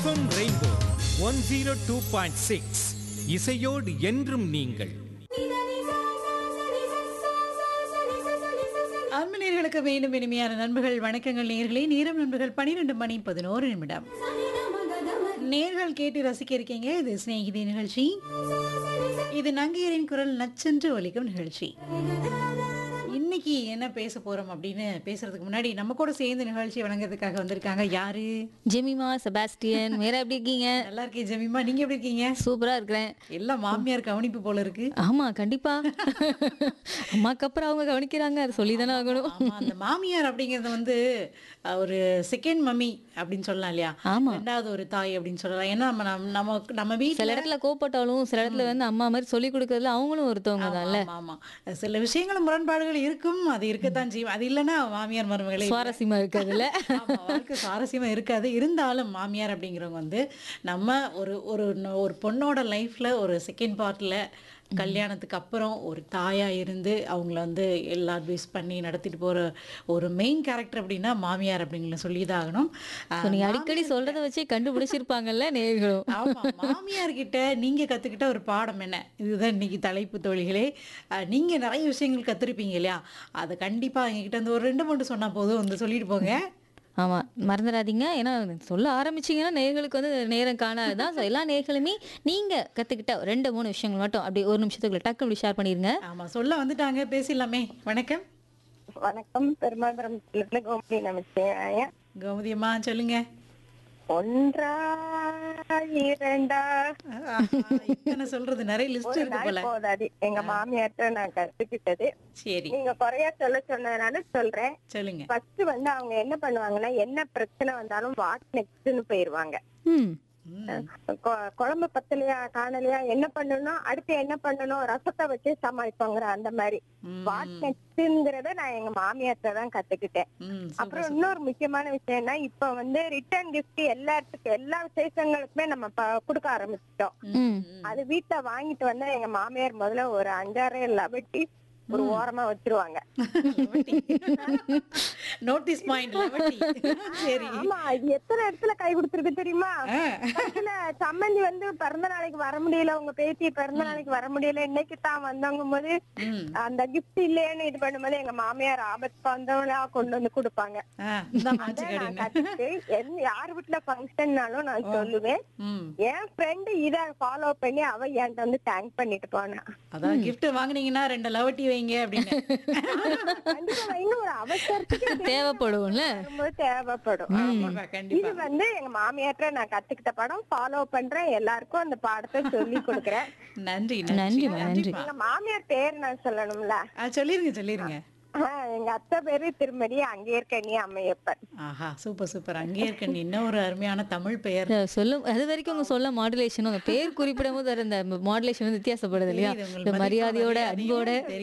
FM rainbow one zero two point six இசையோடு என்றும் நீங்கள் அன்பு நேர்களுக்கு மீண்டும் இனிமையான நண்பர்கள் வணக்கங்கள் நேர்களே நேரம் நண்பர்கள் பன்னிரெண்டு மணி பதினோரு நிமிடம் நேர்கள் கேட்டு ரசிக்க இருக்கீங்க இது சிநேகிதி நிகழ்ச்சி இது நங்கையரின் குரல் நச்சென்று ஒலிக்கும் நிகழ்ச்சி இன்னைக்கு என்ன பேச போறோம் அப்படின்னு பேசுறதுக்கு முன்னாடி நம்ம கூட சேர்ந்து நிகழ்ச்சி வழங்குறதுக்காக வந்திருக்காங்க யாரு ஜெமிமா செபாஸ்டியன் வேற எப்படி இருக்கீங்க நல்லா இருக்கேன் ஜெமிமா நீங்க எப்படி இருக்கீங்க சூப்பரா இருக்கிறேன் எல்லாம் மாமியார் கவனிப்பு போல இருக்கு ஆமா கண்டிப்பா அம்மாக்கு அப்புறம் அவங்க கவனிக்கிறாங்க அதை சொல்லி தானே ஆகணும் ஆமா அந்த மாமியார் அப்படிங்கறது வந்து அஹ், ஒரு செகண்ட் மம்மி அப்படின்னு சொல்லலாம் இல்லையா ஆமா. ரெண்டாவது ஒரு தாய் அப்படின்னு சொல்லலாம் ஏன்னா நம்ம நம்ம- நம்ம நம்ம சில வீட்டுல இடத்துல கோப்பட்டாலும் சில இடத்துல வந்து அம்மா மாதிரி சொல்லி கொடுக்கறதுல அவங்களும் ஒருத்தவங்க தான்ல ஆமா, ஆமா சில விஷயங்கள் முரண்பாடுகள் இருக்கும் அது இருக்கத்தான் செய்யும் அது இல்லைன்னா மாமியார் மருமகளே சுவாரஸ்யமா இருக்காதுல்ல ஆமா, வாழ்க்கை சுவாரஸ்யமா இருக்காது இருந்தாலும் மாமியார் அப்படிங்கிறவங்க வந்து நம்ம ஒரு ஒரு ந- ஒரு பொண்ணோட லைஃப்ல ஒரு செகண்ட் பார்ட்ல கல்யாணத்துக்கு அப்புறம் ஒரு தாயா இருந்து அவங்கள வந்து எல்லா அட்வைஸ் பண்ணி நடத்திட்டு போற ஒரு மெயின் கேரக்டர் அப்படின்னா மாமியார் அப்படிங்கிற சொல்லிதான் ஆகணும் So, நீங்க அடிக்கடி சொல்றத வச்சே கண்டுபிடிச்சிருப்பாங்கல்ல நேர்களும் ஆமா மாமியார் கிட்ட நீங்க கத்துக்கிட்ட ஒரு பாடம் என்ன இதுதான் இன்னைக்கு தலைப்பு தோழிகளே அஹ், நீங்க நிறைய விஷயங்கள் கத்துருப்பீங்க இல்லையா அதை கண்டிப்பா எங்ககிட்ட வந்து ஒரு ரெண்டு மூணு சொன்னா போதும் வந்து சொல்லிட்டு போங்க ஆமா மறந்துடாதீங்க ஏன்னா சொல்ல ஆரம்பிச்சீங்கன்னா நேர்களுக்கு வந்து நேரம் காணாதுதான் So, எல்லா நேர்களுமே நீங்க கத்துக்கிட்ட ரெண்டு மூணு விஷயங்கள் மட்டும் அப்படி ஒரு நிமிஷத்துக்குள்ள டக்கு அப்படி ஷேர் பண்ணிருங்க ஆமா சொல்ல வந்துட்டாங்க பேசிடலாமே வணக்கம் வணக்கம் பெருமாபுரத்துல கோமதி நமச்சிவாய கோமதி அம்மா சொல்லுங்க ஒன்றா இரண்டா ஆஹா, இத்தனை சொல்றது நிறைய லிஸ்ட் ஒரு இருக்கு போல நாள் போதாது எங்க மாமியார்ட்ட நான் கத்துக்கிட்டது சரி நீங்க குறையா சொல்ல சொன்னதுனால சொல்றேன் சொல்லுங்க ஃபர்ஸ்ட் வந்து அவங்க என்ன பண்ணுவாங்கன்னா என்ன பிரச்சனை வந்தாலும் வாட் நெக்ஸ்ட்னு போயிருவாங்க ம் ம், கொ- குழம்பு பத்தலையா காணலையா என்ன பண்ணணும் அடுத்து என்ன பண்ணணும் ரசத்தை வச்சு சமாளிப்பாங்க அந்த மாதிரி ம், வாட் நெக்ஸ்ட்ங்கிறத நான் எங்க மாமியார்ட்ட தான் கத்துக்கிட்டேன் ம், சூப்பர், அப்புறம் இன்னொரு முக்கியமான விஷயம்னா இப்ப வந்து ரிட்டர்ன் கிஃப்ட் எல்லாத்துக்கும் எல்லா விசேஷங்களுக்குமே நம்ம ப- கொடுக்க ஆரம்பிச்சிட்டோம் ம் அது வீட்டுல வாங்கிட்டு வந்தா எங்க மாமியார் முதல்ல ஒரு அஞ்சாறு லவட்டி ஒரு ஓரமா வச்சிருவாங்க நோட்டீஸ் பாயிண்ட் சரி ஆமா இது எத்தனை இடத்துல கை கொடுத்துருக்கு தெரியுமா ஆ, கடைசியில சம்மந்தி வந்து பிறந்த நாளைக்கு வர முடியல உங்க பேத்தி பிறந்த நாளைக்கு வர முடியல இன்னைக்கு தான் வந்தவங்க போது ம், அந்த கிஃப்ட் இல்லையேன்னு இது பண்ணும்போது எங்க மாமியார் ஆபத்து வந்தவங்களா கொண்டு வந்து கொடுப்பாங்க ஆ, இந்தாம்மா, அதான் நான் வச்சுக்கிடுங்க. கத்துட்டு எந்த யார் வீட்டுல ஃபங்க்ஷன்னாலும் நான் சொல்லுவேன் ம், என் ஃப்ரெண்டு இத ஃபாலோ பண்ணி அவ என்கிட்ட வந்து தேங்க் பண்ணிட்டு போனா அதான் gift வாங்குனீங்கன்னா ரெண்டு லவட்டி வைங்க அப்படின்னு கண்டிப்பா வைங்க ஒரு அவசரத்துக்கு தேவைப்படும்ல வரும்போது தேவைப்படும் ஆமாப்பா, இது கண்டிப்பா வந்து எங்க மாமியார்ட்ட நான் கத்துக்கிட்ட படம் ஃபாலோ பண்றேன் எல்லாருக்கும் அந்த பாடத்தை சொல்லி கொடுக்கறேன் நன்றி நன்றிம்மா, நன்றி. கண்டிப்பா. எங்க மாமியார் பேர் நான் சொல்லணும்ல ஆ, சொல்லிருங்க சொல்லிருங்க ஆஹ், எங்க அத்தை பேரு திருமதி அங்கே இருக்க நீ அம்மையப்பன் ஆஹா சூப்பர் சூப்பர் அங்கே இருக்க நீ இன்னும் ஒரு அருமையான தமிழ் பெயர் அஹ் சொல்லும் அது வரைக்கும் உங்க சொல்ல மாடுலேஷனும் அந்த பேர் குறிப்பிடும் போது வர இந்த மாடுலேஷன் வந்து வித்தியாசப்படுது இல்லையா தெரியுது, உங்களுக்கு இந்த மதிப்பும் மரியாதையோட மரியாதையும் அன்போட தெரியுது.